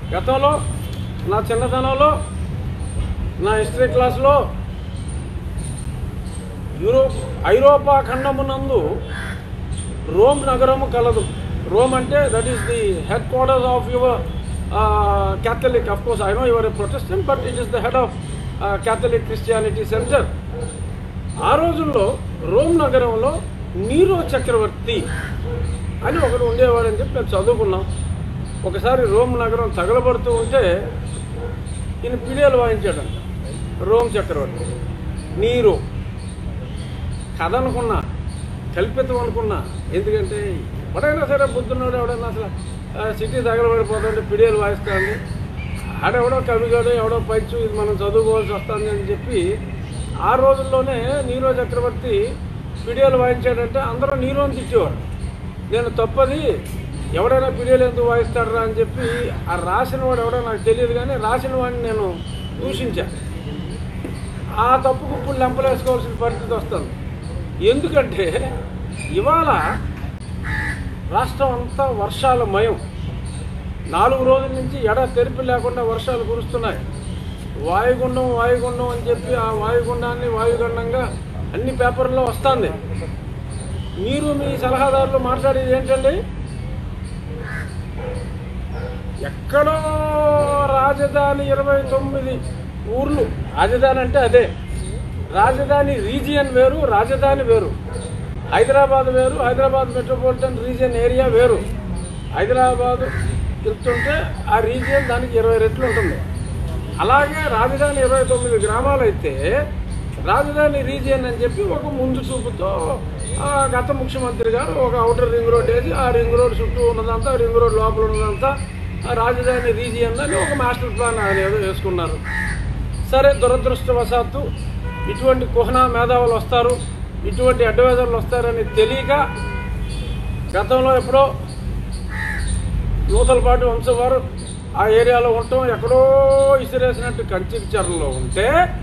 గతంలో నా చిన్నతనంలో నా హిస్టరీ క్లాస్లో యూరోప్ ఐరోపా ఖండమునందు రోమ్ నగరము కలదు రోమ్ అంటే that is the headquarters of your Catholic of course I know your Protestant but it is the head of Catholic Christianity centre ఆ రోజుల్లో రోమ్ నగరంలో నీరో చక్రవర్తి అని ఒకడు ఉండేవాడని చెప్పి మేము చదువుకున్నాం ఒకసారి రోమ్ నగరం తగలబడుతూ ఉంటే ఈయన పిడియలు వాయించాడంట రోమ్ చక్రవర్తి నీరు కథ అనుకున్నా కల్పితం అనుకున్నా ఎందుకంటే ఎవడైనా సరే బుద్ధున్నాడు ఎవడైనా అసలు ఆ, సిటీ తగలబడిపోతుంటే పిడియలు వాయిస్తుంది ఆడెవడో కవిగాడు ఎవడో పంచు ఇది మనం చదువుకోవాల్సి వస్తుంది అని చెప్పి ఆ రోజుల్లోనే నీరో చక్రవర్తి పిడియలు వాయించాడంటే అందరూ నీరోని తిట్టేవాడు నేను తప్పది ఎవడైనా పిడియలు ఎందుకు వాయిస్తాడరా అని చెప్పి ఆ రాసిన వాడు ఎవడో నాకు తెలియదు కానీ రాసిన వాడిని నేను దూషించాను ఆ తప్పుకు ఇప్పుడు లెంపలేసుకోవాల్సిన పరిస్థితి వస్తుంది ఎందుకంటే ఇవాళ రాష్ట్రం అంతా వర్షాల మయం నాలుగు రోజుల నుంచి ఎడ తెరిపి లేకుండా వర్షాలు కురుస్తున్నాయి వాయుగుండం వాయుగుండం అని చెప్పి ఆ వాయుగుండాన్ని వాయుగుండంగా అన్ని పేపర్లో వస్తుంది మీరు మీ సలహాదారులు మాట్లాడేది ఏంటండి ఎక్కడో రాజధాని ఇరవై తొమ్మిది ఊర్లు రాజధాని అంటే అదే రాజధాని రీజియన్ వేరు రాజధాని వేరు హైదరాబాద్ వేరు హైదరాబాద్ మెట్రోపాలిటన్ రీజియన్ ఏరియా వేరు హైదరాబాద్ చెప్తుంటే ఆ రీజియన్ దానికి ఇరవై రెట్లు ఉంటుంది అలాగే రాజధాని ఇరవై తొమ్మిది గ్రామాలు అయితే రాజధాని రీజియన్ అని చెప్పి ఒక ముందు చూపుతో ఆ గత ముఖ్యమంత్రి గారు ఒక అవుటర్ రింగ్ రోడ్ వేసి ఆ రింగ్ రోడ్ చుట్టూ ఉన్నదంతా రింగ్ రోడ్ లోపల ఉన్నదంతా ఆ రాజధాని రీజియన్ అని ఒక మాస్టర్ ప్లాన్ ఆయన ఏదో వేసుకున్నారు సరే దురదృష్టవశాత్తు ఇటువంటి కుహనా మేధావులు వస్తారు ఇటువంటి అడ్వైజర్లు వస్తారని తెలియక గతంలో ఎప్పుడో నూతలపాటి వంశం వారు ఆ ఏరియాలో ఉండటం ఎక్కడో ఇసిరేసినట్టు కంచిచర్లలో ఉంటే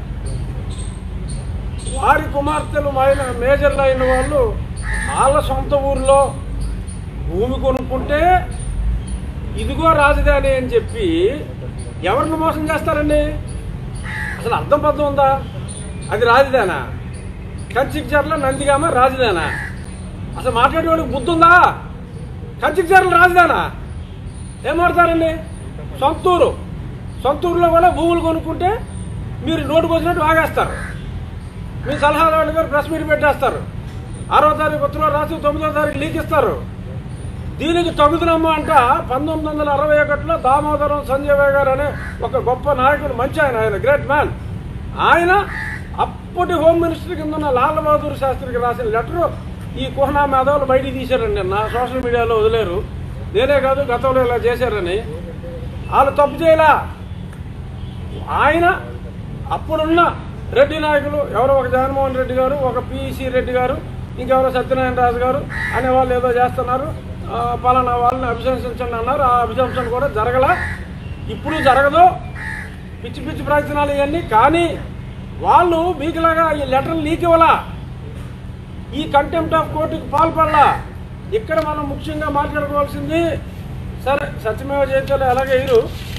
వారి కుమార్తెలు మైన మేజర్లు అయిన వాళ్ళు వాళ్ళ సొంత ఊర్లో భూమి కొనుక్కుంటే ఇదిగో రాజధాని అని చెప్పి ఎవరిని మోసం చేస్తారండి అసలు అర్థం పద్ధం ఉందా అది రాజధానా కంచిక్చర్ల నందిగామ రాజధానా అసలు మాట్లాడేవాడికి బుద్ధి ఉందా కంచిక్చర్ల రాజధానా ఏం మాడతారండి సొంతూరు సొంతూరులో కూడా భూములు కొనుక్కుంటే మీరు నోటుకు వచ్చినట్టు ఆగేస్తారు మీ సలహాదారులు గారు ప్రెస్ మీట్ పెట్టేస్తారు ఆరో తారీఖు ఉత్తరం రాసి తొమ్మిదో తారీఖు లీక్ ఇస్తారు దీనికి తగుదనమ్మ అంట పంతొమ్మిది వందల అరవై ఒకటిలో దామోదరం సంజయ్ గారు అనే ఒక గొప్ప నాయకుడు మంచి ఆయన ఆయన గ్రేట్ మ్యాన్ ఆయన అప్పటి హోమ్ మినిస్టర్ కింద ఉన్న లాల్ బహదూర్ శాస్త్రికి రాసిన లెటరు ఈ కుహనా మేధావులు బయటికి తీశారండి నా సోషల్ మీడియాలో వదిలేరు నేనే కాదు గతంలో ఇలా చేశారని వాళ్ళు తప్పు చేయలా ఆయన అప్పుడున్న రెడ్డి నాయకులు ఎవరో ఒక జగన్మోహన్ రెడ్డి గారు ఒక పిఈసి రెడ్డి గారు ఇంకెవరో సత్యనారాయణ రాజు గారు అనే వాళ్ళు ఏదో చేస్తున్నారు ఆ, పలానా వాళ్ళని అభిశంసించండి అన్నారు ఆ అభిశంసన కూడా జరగల ఇప్పుడు జరగదు పిచ్చి పిచ్చి ప్రయత్నాలు ఇవన్నీ కానీ వాళ్ళు మీకులాగా ఈ లెటర్ లీక్ ఇవ్వాలా ఈ కంటెంప్ట్ ఆఫ్ కోర్టుకి పాల్పడలా ఇక్కడ మనం ముఖ్యంగా మాట్లాడుకోవాల్సింది సరే సత్యమేవ జయంతిలో ఎలాగే ఇరు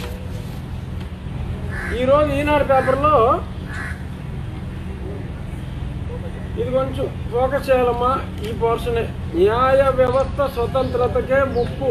ఈరోజు ఈనాడు పేపర్లో ఇది కొంచెం ఫోకస్ చేయాలమ్మా ఈ పోర్షనే న్యాయ వ్యవస్థ స్వతంత్రతకే ముప్పు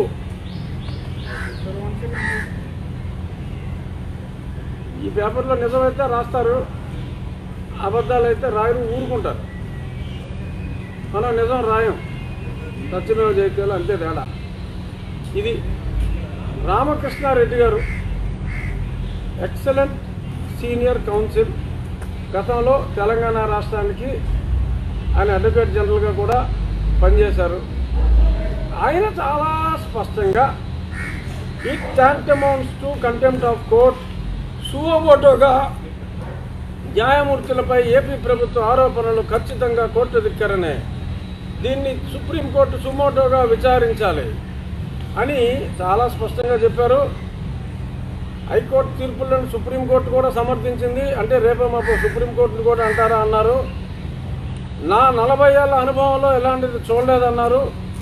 ఈ పేపర్లో నిజమైతే రాస్తారు అబద్ధాలు అయితే రాయరు ఊరుకుంటారు మనం నిజం రాయం సత్యమేవ జయత్యాలు అంతే తేడా ఇది రామకృష్ణారెడ్డి గారు ఎక్సలెంట్ సీనియర్ కౌన్సిల్ గతంలో తెలంగాణ రాష్ట్రానికి ఆయన అడ్వకేట్ జనరల్గా కూడా పనిచేశారు ఆయన చాలా స్పష్టంగా it tantamounts to contempt of court సువోటోగా న్యాయమూర్తులపై ఏపీ ప్రభుత్వ ఆరోపణలు ఖచ్చితంగా కోర్టు ధిక్కరనే దీన్ని సుప్రీంకోర్టు సుమోటోగా విచారించాలి అని చాలా స్పష్టంగా చెప్పారు హైకోర్టు తీర్పులను సుప్రీంకోర్టు కూడా సమర్థించింది అంటే రేపే మాకు సుప్రీంకోర్టును కూడా అంటారా అన్నారు నా నలభై ఏళ్ళ అనుభవంలో ఎలాంటిది చూడలేదన్నారు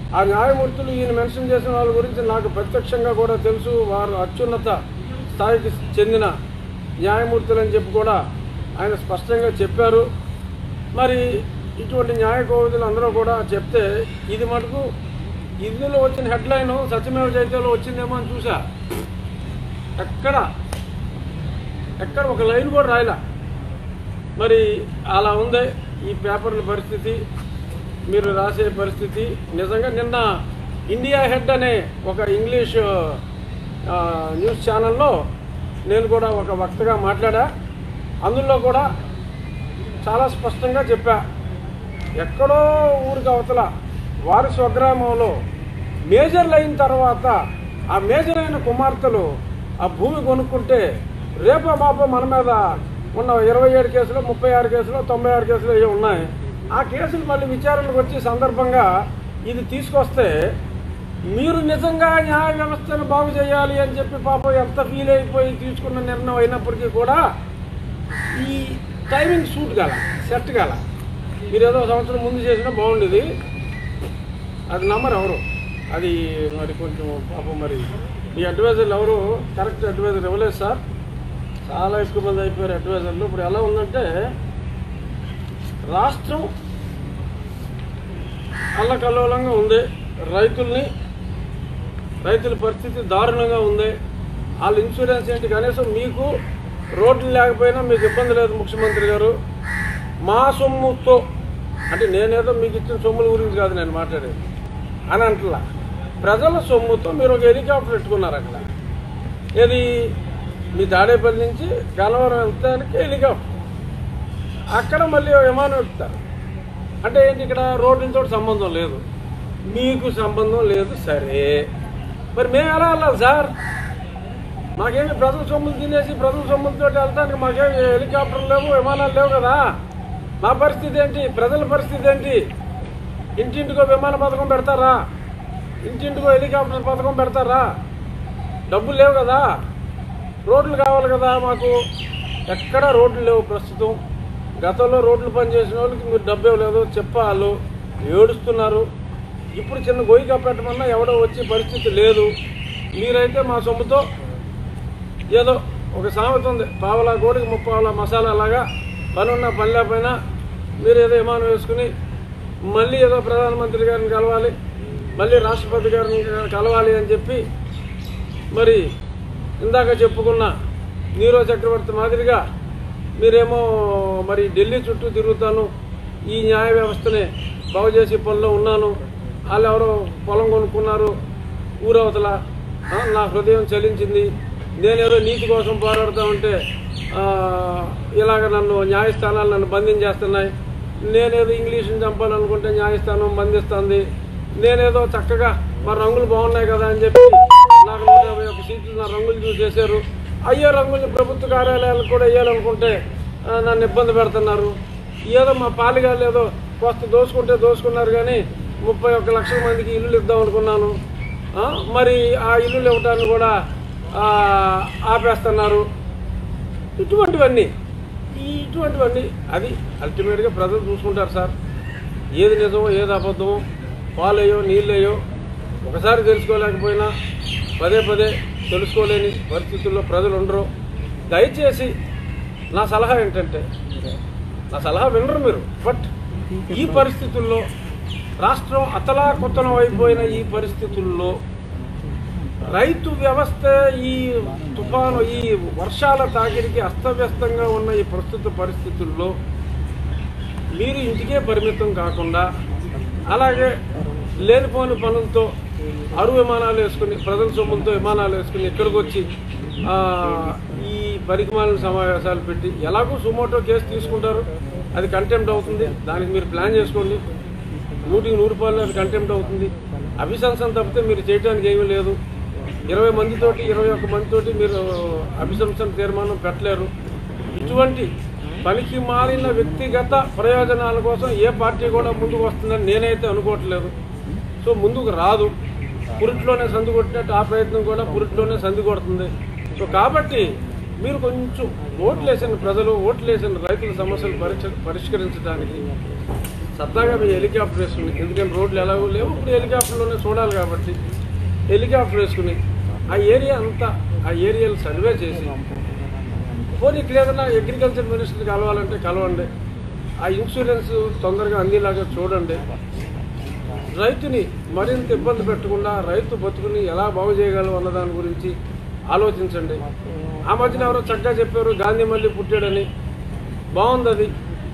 ఆ న్యాయమూర్తులు ఈయన మెన్షన్ చేసిన వాళ్ళ గురించి నాకు ప్రత్యక్షంగా కూడా తెలుసు వారు అత్యున్నత స్థాయికి చెందిన న్యాయమూర్తులు అని చెప్పి కూడా ఆయన స్పష్టంగా చెప్పారు మరి ఇటువంటి న్యాయ కోవిదులు అందరూ కూడా చెప్తే ఇది మటుకు ఇందులో వచ్చిన హెడ్లైన్ సత్యమేవ జయతలో వచ్చిందేమో అని చూసా ఎక్కడ ఎక్కడ ఒక లైన్ కూడా రాయలా మరి అలా ఉంది ఈ పేపర్ల పరిస్థితి మీరు రాసే పరిస్థితి నిజంగా నిన్న ఇండియా హెడ్ అనే ఒక ఇంగ్లీష్ ఆ, న్యూస్ ఛానల్లో నేను కూడా ఒక వక్తగా మాట్లాడా అందులో కూడా చాలా స్పష్టంగా చెప్పా ఎక్కడో ఊరికి అవతల వారి స్వగ్రామంలో మేజర్లు అయిన తర్వాత ఆ మేజర్ అయిన కుమార్తెలు ఆ భూమి కొనుక్కుంటే రేపో మాపో మన మీద ఉన్న ఇరవై ఏడు కేసులు ముప్పై ఆరు కేసులు తొంభై ఆరు కేసులు ఇవి ఉన్నాయి ఆ కేసులు మళ్ళీ విచారణకు వచ్చే సందర్భంగా ఇది తీసుకొస్తే మీరు నిజంగా న్యాయ వ్యవస్థను బాగు చేయాలి అని చెప్పి పాపం ఎంత ఫీల్ అయిపోయి తీసుకున్న నిర్ణయం అయినప్పటికీ కూడా ఈ టైమింగ్ సూట్ కాల సెట్ కాల మీరు ఏదో సంవత్సరం ముందు చేసినా బాగుండేది అది నమ్మరు ఎవరు అది మరి కొంచెం పాపం మరి ఈ అడ్వైజర్లు ఎవరు కరెక్ట్ అడ్వైజర్ ఇవ్వలేదు సార్ చాలా ఎక్కువ మంది అయిపోయారు అడ్వైజర్లు ఇప్పుడు ఎలా ఉందంటే రాష్ట్రం అల్లకల్లోలంగా ఉంది రైతుల్ని రైతుల పరిస్థితి దారుణంగా ఉంది వాళ్ళ ఇన్సూరెన్స్ ఏంటి కనీసం మీకు రోడ్లు లేకపోయినా మీకు ఇబ్బంది లేదు ముఖ్యమంత్రి గారు మా సొమ్ముతో అంటే నేనేదో మీకు ఇచ్చిన సొమ్ముల గురించి కాదు నేను మాట్లాడేది అని అంటలా ప్రజల సొమ్ముతో మీరు ఒక హెలికాప్టర్ పెట్టుకున్నారు అక్కడ ఏది మీ తాడేపల్లి నుంచి గన్నవరం వెళ్తానికి హెలికాప్టర్ అక్కడ మళ్ళీ ఓ విమానం ఎక్కుతారు అంటే ఏంటి ఇక్కడ రోడ్లతో సంబంధం లేదు మీకు సంబంధం లేదు సరే మరి మేము ఎలా వెళ్ళాలి సార్ మాకేమి ప్రజల సొమ్ములు తినేసి ప్రజల సొమ్ములతో వెళ్తానికి మాకేమి హెలికాప్టర్లు లేవు విమానాలు లేవు కదా మా పరిస్థితి ఏంటి ప్రజల పరిస్థితి ఏంటి ఇంటింటికో విమాన పథకం పెడతారా ఇంటింటికో హెలికాప్టర్ పథకం పెడతారా డబ్బులు లేవు కదా రోడ్లు కావాలి కదా మాకు ఎక్కడ రోడ్లు లేవు ప్రస్తుతం గతంలో రోడ్లు పనిచేసిన వాళ్ళకి మీరు డబ్బు ఇవ్వలేదు చెప్పాలు ఏడుస్తున్నారు ఇప్పుడు చిన్న గొయ్యిగా పెట్టమన్నా ఎవడో వచ్చే పరిస్థితి లేదు మీరైతే మా సొమ్ముతో ఏదో ఒక సామెత ఉంది పావలా కోడికి ముప్పావలా మసాలా లాగా పని ఉన్నా పని లేకపోయినా మీరు ఏదో విమానం వేసుకుని మళ్ళీ ఏదో ప్రధానమంత్రి గారిని కలవాలి మళ్ళీ రాష్ట్రపతి గారిని కలవాలి అని చెప్పి మరి ఇందాక చెప్పుకున్న నీరో చక్రవర్తి మాదిరిగా మీరేమో మరి ఢిల్లీ చుట్టూ తిరుగుతాను ఈ న్యాయ వ్యవస్థని బాగు చేసే పనిలో ఉన్నాను వాళ్ళు ఎవరో పొలం కొనుక్కున్నారు ఊరవతల ఆ, నా హృదయం చలించింది నేనేదో నీతి కోసం పోరాడుతూ ఉంటే ఆ, ఇలాగ నన్ను న్యాయస్థానాలు నన్ను బంధించేస్తున్నాయి నేనేదో ఇంగ్లీష్ని చంపాలనుకుంటే న్యాయస్థానం బంధిస్తుంది నేనేదో చక్కగా మా రంగులు బాగున్నాయి కదా అని చెప్పి నాకు నూట యాభై ఒక్క సీట్లు నా రంగులు చూసేశారు అయ్యే రంగుల్ని ప్రభుత్వ కార్యాలయాలకు కూడా వేయాలనుకుంటే ఆ, నన్ను ఇబ్బంది పెడుతున్నారు ఏదో మా పాలిగాళ్ళు ఏదో కొత్త దోసుకుంటే దోసుకున్నారు కానీ ముప్పై ఒక్క లక్షల మందికి ఇల్లులు ఇద్దాం అనుకున్నాను ఆ, మరి ఆ ఇల్లులు ఇవ్వటాన్ని కూడా ఆ, ఆపేస్తున్నారు ఇటువంటివన్నీ ఈ ఇటువంటివన్నీ అది అల్టిమేట్గా ప్రజలు చూసుకుంటారు సార్ ఏది నిజమో ఏది అబద్ధమో పాలయ్యో నీళ్ళయ్యో ఒకసారి తెలుసుకోలేకపోయినా పదే పదే తెలుసుకోలేని పరిస్థితుల్లో ప్రజలు ఉండరు దయచేసి నా సలహా ఏంటంటే నా సలహా వినరు మీరు బట్ ఈ పరిస్థితుల్లో రాష్ట్రం అతలాకుతలం అయిపోయిన ఈ పరిస్థితుల్లో రైతు వ్యవస్థ ఈ తుఫాను ఈ వర్షాల తాకిడికి అస్తవ్యస్తంగా ఉన్న ఈ ప్రస్తుత పరిస్థితుల్లో మీరు ఇంటికే పరిమితం కాకుండా అలాగే లేనిపోని పనులతో అరు విమానాలు వేసుకుని ప్రజల సొమ్ములతో విమానాలు వేసుకుని ఇక్కడికి వచ్చి ఆ, ఈ పరికమాలను సమావేశాలు పెట్టి ఎలాగో సుమోటో కేసు తీసుకుంటారు అది కంటెంప్ట్ అవుతుంది దానికి మీరు ప్లాన్ చేసుకోండి నూటికి నూరు రూపాయలు అది కంటెంప్ట్ అవుతుంది అభిశంసన తప్పితే మీరు చేయడానికి ఏమీ లేదు ఇరవై మందితోటి ఇరవై ఒక్క మందితోటి మీరు అభిశంసన తీర్మానం పెట్టలేరు ఇటువంటి పనికి మారిన వ్యక్తిగత ప్రయోజనాల కోసం ఏ పార్టీ కూడా ముందుకు వస్తుందని నేనైతే అనుకోవట్లేదు సో ముందుకు రాదు పురిట్లోనే సందు కొట్టినట్టు ఆ ప్రయత్నం కూడా పురిట్లోనే సంది కొడుతుంది సో కాబట్టి మీరు కొంచెం ఓట్లేసిన ప్రజలు ఓట్లేసిన రైతుల సమస్యలు పరిచ పరిష్కరించడానికి సరదాగా మీ హెలికాప్టర్ వేసుకుని ఎందుకంటే రోడ్లు ఎలాగో లేవు ఇప్పుడు హెలికాప్టర్లోనే చూడాలి కాబట్టి హెలికాప్టర్ వేసుకుని ఆ ఏరియా అంతా ఆ ఏరియాలు సర్వే చేసి పోనీ ఇక్కడ ఏదైనా అగ్రికల్చర్ మినిస్టర్ని కలవాలంటే కలవండి ఆ ఇన్సూరెన్స్ తొందరగా అందేలాగా చూడండి రైతుని మరింత ఇబ్బంది పెట్టకుండా రైతు బతుకుని ఎలా బాగు చేయగలం అన్న దాని గురించి ఆలోచించండి ఆ మధ్యన ఎవరో చక్కగా చెప్పారు గాంధీ మళ్ళీ పుట్టాడని బాగుంది అది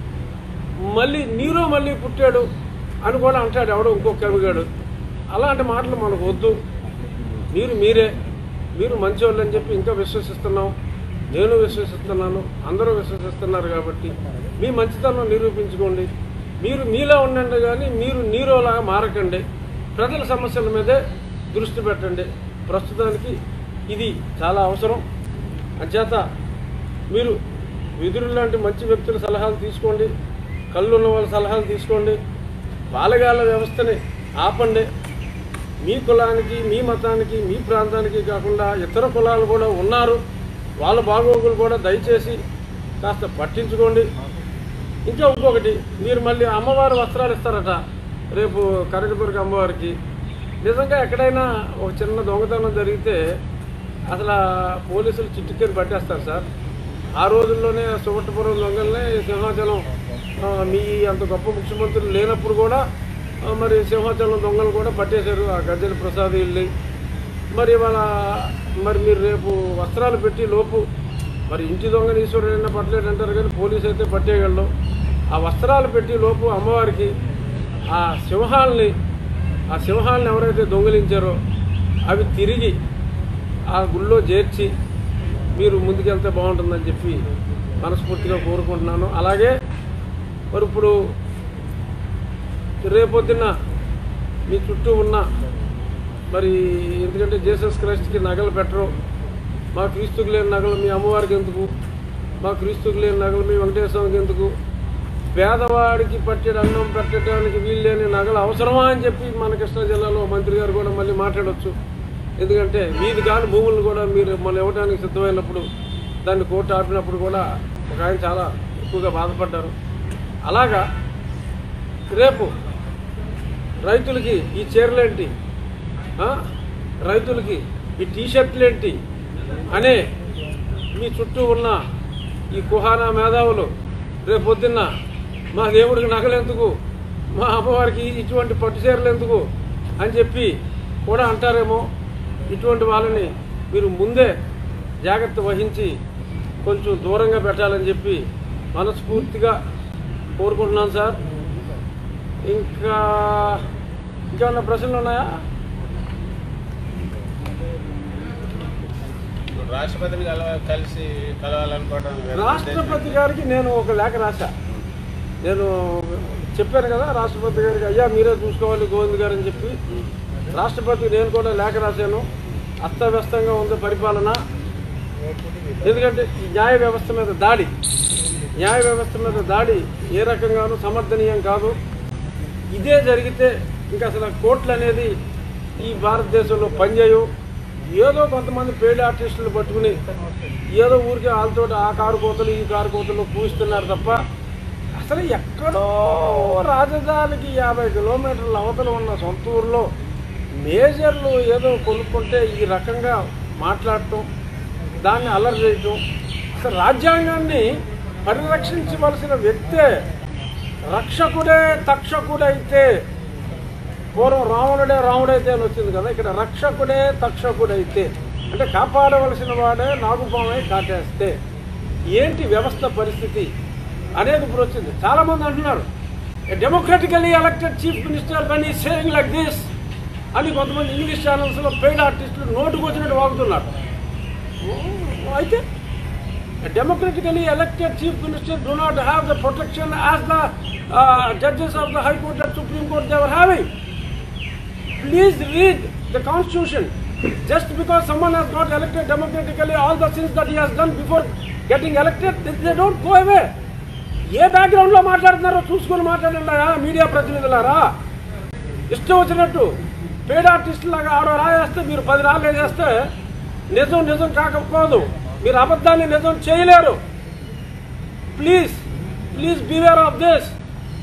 మళ్ళీ నీరో మళ్ళీ పుట్టాడు అని కూడా అంటాడు ఎవడో ఇంకో కవిగాడు అలాంటి మాటలు మనకు వద్దు మీరు మీరే మీరు మంచివాళ్ళు అని చెప్పి ఇంకా విశ్వసిస్తున్నాం నేను విశ్వసిస్తున్నాను అందరూ విశ్వసిస్తున్నారు కాబట్టి మీ మంచితనం నిరూపించుకోండి మీరు మీలో ఉండండి కానీ మీరు నీరోలాగా మారకండి ప్రజల సమస్యల మీదే దృష్టి పెట్టండి ప్రస్తుతానికి ఇది చాలా అవసరం అంచేత మీరు విధులు లాంటి మంచి వ్యక్తుల సలహాలు తీసుకోండి కళ్ళు ఉన్న వాళ్ళ సలహాలు తీసుకోండి బాలగాళ్ళ వ్యవస్థని ఆపండి మీ కులానికి మీ మతానికి మీ ప్రాంతానికి కాకుండా ఇతర కులాలు కూడా ఉన్నారు వాళ్ళ బాగోగులు కూడా దయచేసి కాస్త పట్టించుకోండి ఇంకా ఇంకొకటి మీరు మళ్ళీ అమ్మవారి వస్త్రాలు ఇస్తారట రేపు కనకదుర్గ అమ్మవారికి నిజంగా ఎక్కడైనా ఒక చిన్న దొంగతనం జరిగితే అసలు ఆ పోలీసులు చిట్టుకెళ్ళి పట్టేస్తారు సార్ ఆ రోజుల్లోనే సువట్టపురం దొంగల్ని సింహాచలం ఆ, మీ అంత గొప్ప ముఖ్యమంత్రులు లేనప్పుడు కూడా ఆ, మరి సింహాచలం దొంగలు కూడా పట్టేశారు ఆ గజ్జల ప్రసాద్ ఇల్లు మరి ఇవాళ మరి మీరు రేపు వస్త్రాలు పెట్టి లోపు మరి ఇంటి దొంగని ఈశ్వరుడైనా పట్టలేడు అంటారు కానీ పోలీసు అయితే పట్టేయగలడు ఆ వస్త్రాలు పెట్టి లోపు అమ్మవారికి ఆ సింహాల్ని ఆ సింహాలను ఎవరైతే దొంగిలించారో అవి తిరిగి ఆ గుళ్ళో చేర్చి మీరు ముందుకెళ్తే బాగుంటుందని చెప్పి మనస్ఫూర్తిగా కోరుకుంటున్నాను అలాగే మరి ఇప్పుడు రేపొద్దున మీ చుట్టూ ఉన్న మరి ఎందుకంటే జీసస్ క్రైస్ట్కి నగలు పెట్టరు మా క్రీస్తుకు లేని నగలు మీ అమ్మవారికి ఎందుకు మా క్రీస్తుకు లేని నగలు మీ వెంకటేశ్వరకి ఎందుకు పేదవాడికి పట్టే అన్నం పెట్టడానికి వీలు లేని నగలు అవసరమా అని చెప్పి మన కృష్ణా జిల్లాలో మంత్రి గారు కూడా మళ్ళీ మాట్లాడొచ్చు ఎందుకంటే మీది కాని భూములను కూడా మీరు మనం ఇవ్వడానికి సిద్ధమైనప్పుడు దాన్ని కోర్టు ఆపినప్పుడు కూడా ఒక ఆయన చాలా ఎక్కువగా బాధపడ్డారు అలాగా రేపు రైతులకి ఈ చీరలేంటి ఆ? రైతులకి ఈ టీషర్ట్లేంటి అనే మీ చుట్టూ ఉన్న ఈ కుహానా మేధావులు రేపు పొద్దున్న మా దేవుడికి నగలెందుకు మా అమ్మవారికి ఇటువంటి పట్టు చీరలు ఎందుకు అని చెప్పి కూడా అంటారేమో ఇటువంటి వాళ్ళని మీరు ముందే జాగ్రత్త వహించి కొంచెం దూరంగా పెట్టాలని చెప్పి మనస్ఫూర్తిగా కోరుకుంటున్నాను సార్ ఇంకా ఇంకేమన్నా ప్రశ్నలు ఉన్నాయా రాష్ట్రపతిని కలవ కలిసి కలవాలనుకోవడం వేరే రాష్ట్రపతి గారికి నేను ఒక లేఖ రాశా నేను చెప్పాను కదా రాష్ట్రపతి గారికి అయ్యా మీరే చూసుకోవాలి గోవింద్ గారు అని చెప్పి రాష్ట్రపతికి నేను కూడా లేఖ రాశాను అస్తవ్యస్తంగా ఉంది పరిపాలన ఎందుకంటే ఈ న్యాయ వ్యవస్థ మీద దాడి న్యాయ వ్యవస్థ మీద దాడి ఏ రకంగానూ సమర్థనీయం కాదు ఇదే జరిగితే ఇంకా అసలు కోర్టులు అనేది ఈ భారతదేశంలో పనిచేయవు ఏదో కొంతమంది పేడ్ ఆర్టిస్టులు పట్టుకుని ఏదో ఊరికే వాళ్ళతో ఆ కారు కోతలు ఈ కారు కోతలు పూయిస్తున్నారు తప్ప అసలు ఎక్కడో రాజధానికి యాభై కిలోమీటర్ల అవతల ఉన్న సొంత ఊర్లో మేజర్లు ఏదో కొనుక్కుంటే ఈ రకంగా మాట్లాడటం దాన్ని అల్లరి చేయటం అసలు రాజ్యాంగాన్ని పరిరక్షించవలసిన వ్యక్తే రక్షకుడే తక్షకుడైతే పూర్వం రావణుడే రాముడైతే అని వచ్చింది కదా ఇక్కడ రక్షకుడే తక్షకుడైతే అంటే కాపాడవలసిన వాడే నాగుపామై కాటేస్తే ఏంటి వ్యవస్థ పరిస్థితి అనేది ఇప్పుడు వచ్చింది చాలా మంది అంటున్నారు democratically elected chief minister one ఈ సేయింగ్ లైక్ దిస్ అని కొంతమంది ఇంగ్లీష్ ఛానల్స్లో పెయిడ్ ఆర్టిస్టులు నోటుకు వచ్చినట్టు వాగుతున్నారు అయితే democratically elected chief minister do not have the protection as the uh, judges of the high court and supreme court they were having please read the constitution just because someone has got elected democratically all the sins that he has done before getting elected they, they don't go away ఏ background లో మాట్లాడుతున్నారో చూసుకొని మాట్లాడండి media ప్రతినిధులారా ఇష్టం వచ్చినట్టు పేడ artist లాగా ఆడో రాయేస్తే మీరు పది రాళ్ళు వేసేస్తే నిజం నిజం కాకపోదు మీరు అబద్ధాన్ని నిజం చేయలేరు please please beware of this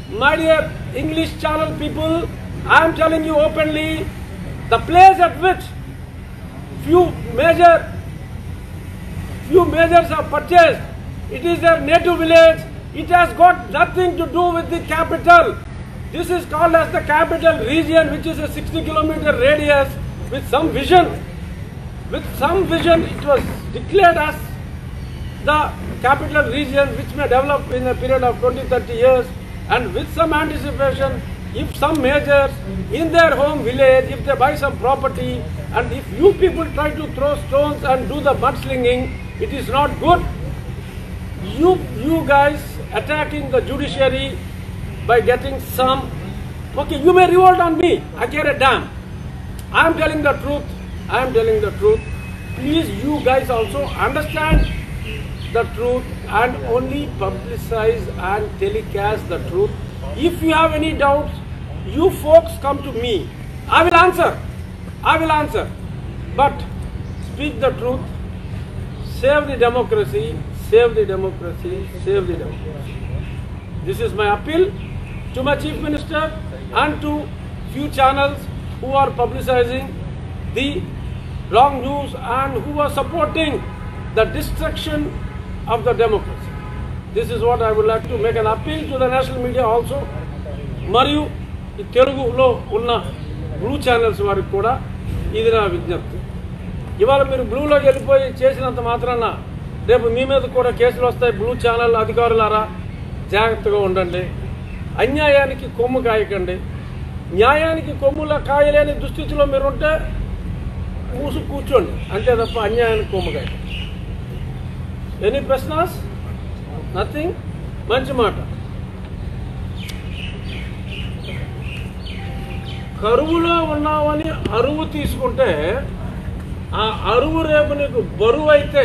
My dear English channel people, I am telling you openly, the place at which few major few majors have purchased, it is their native village. It has got nothing to do with the capital. This is called as the capital region, which is a 60 kilometer radius with some vision. With some vision, it was declared as the capital region which may develop in a period of 20 30 years and with some anticipation if some majors in their home village if they buy some property and if you people try to throw stones and do the mudslinging it is not good you you guys attacking the judiciary by getting some okay you may revolt on me i care a damn i am telling the truth i am telling the truth please you guys also understand the truth and only publicize and telecast the truth if you have any doubts you folks come to me i will answer i will answer but speak the truth save the democracy, save the democracy, save the democracy. This is my appeal to my chief minister and to few channels who are publicizing the wrong news and who are supporting the destruction of the democracy. This is what I would like to make an appeal to the national media also. మరియు ఈ తెలుగులో ఉన్న blue channels వారికి కూడా ఇది నా విజ్ఞప్తి ఇవాళ మీరు బ్లూలోకి వెళ్ళిపోయి చేసినంత మాత్రాన రేపు మీ మీద కూడా కేసులు వస్తాయి బ్లూ ఛానల్ అధికారులారా జాగ్రత్తగా ఉండండి అన్యాయానికి కొమ్ము కాయకండి న్యాయానికి కొమ్ములా కాయలేని దుస్థితిలో మీరు ఉంటే మూసు కూర్చోండి అంతే తప్ప అన్యాయానికి కొమ్ము కాయకండి ఎనీ ప్రశ్నాస్ నథింగ్ మంచి మాట కరువులో ఉన్నామని అరువు తీసుకుంటే ఆ అరువు రేపు నీకు బరువు అయితే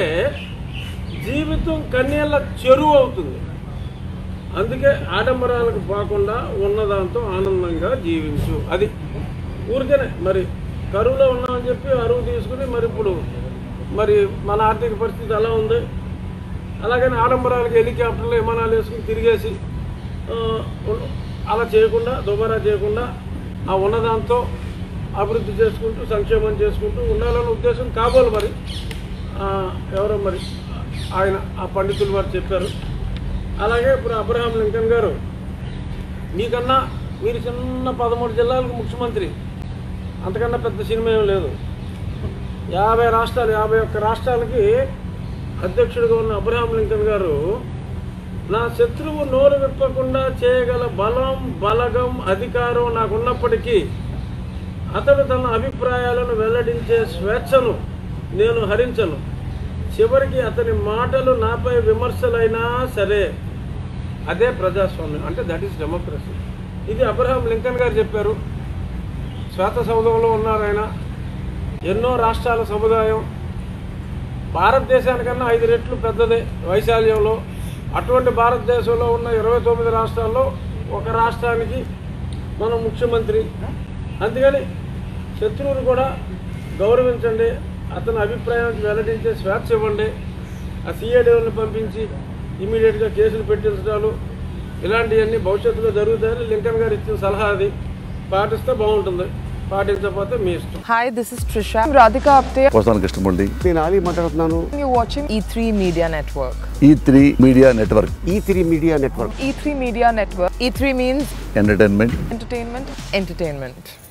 జీవితం కన్నీళ్ళ చెరువు అవుతుంది అందుకే ఆడంబరాలకు పోకుండా ఉన్నదాంతో ఆనందంగా జీవించు అది ఊరికనే మరి కరువులో ఉన్నామని చెప్పి అరువు తీసుకుని మరి ఇప్పుడు మరి మన ఆర్థిక పరిస్థితి ఎలా ఉంది అలాగని ఆడంబరాలకు హెలికాప్టర్లు విమానాలు వేసుకుని తిరిగేసి ఆ, ఉన్- అలా చేయకుండా దుబారా చేయకుండా ఆ ఉన్నదాంతో అభివృద్ధి చేసుకుంటూ సంక్షేమం చేసుకుంటూ ఉండాలన్న ఉద్దేశం కాబోలు మరి ఆ, ఎవరో మరి ఆయన ఆ పండితులు వారు చెప్పారు అలాగే ఇప్పుడు అబ్రహాం లింకన్ గారు మీకన్నా మీరు చిన్న పదమూడు జిల్లాలకు ముఖ్యమంత్రి అంతకన్నా పెద్ద సినిమా ఏం లేదు యాభై రాష్ట్రాలు యాభై ఒక్క రాష్ట్రాలకి అధ్యక్షుడిగా ఉన్న అబ్రహాం లింకన్ గారు నా శత్రువు నోరు విప్పకుండా చేయగల బలం బలగం అధికారం నాకున్నప్పటికీ అతడు తన అభిప్రాయాలను వెల్లడించే స్వేచ్ఛను నేను హరించను చివరికి అతని మాటలు నాపై విమర్శలైనా సరే అదే ప్రజాస్వామ్యం అంటే దట్ ఈస్ డెమోక్రసీ ఇది అబ్రహాం లింకన్ గారు చెప్పారు శ్వేత సౌధంలో ఉన్నారు ఆయన ఎన్నో రాష్ట్రాల సముదాయం భారతదేశానికన్నా ఐదు రెట్లు పెద్దదే వైశాల్యంలో అటువంటి భారతదేశంలో ఉన్న ఇరవై తొమ్మిది రాష్ట్రాల్లో ఒక రాష్ట్రానికి మనం ముఖ్యమంత్రి అందుకని శత్రువును కూడా గౌరవించండి అతని అభిప్రాయానికి వెల్లడించే స్వేచ్ఛ ఇవ్వండి ఆ సిఐడిని పంపించి ఇమీడియట్గా కేసులు పెట్టించడాలు ఇలాంటివన్నీ భవిష్యత్తులో జరుగుతాయని లింకన్ గారు ఇచ్చిన సలహా అది పాటిస్తే బాగుంటుంది పాటించకపోతే మీ ఇష్టం Hi, this is Trisha. I'm Radhika Apte. వస్తాను కృష్ణమూర్తి నేను ఆలీ మాట్లాడుతున్నాను You're watching E3 Media Network. E three media network E three media network E3 Media Network. E3 means entertainment entertainment, entertainment.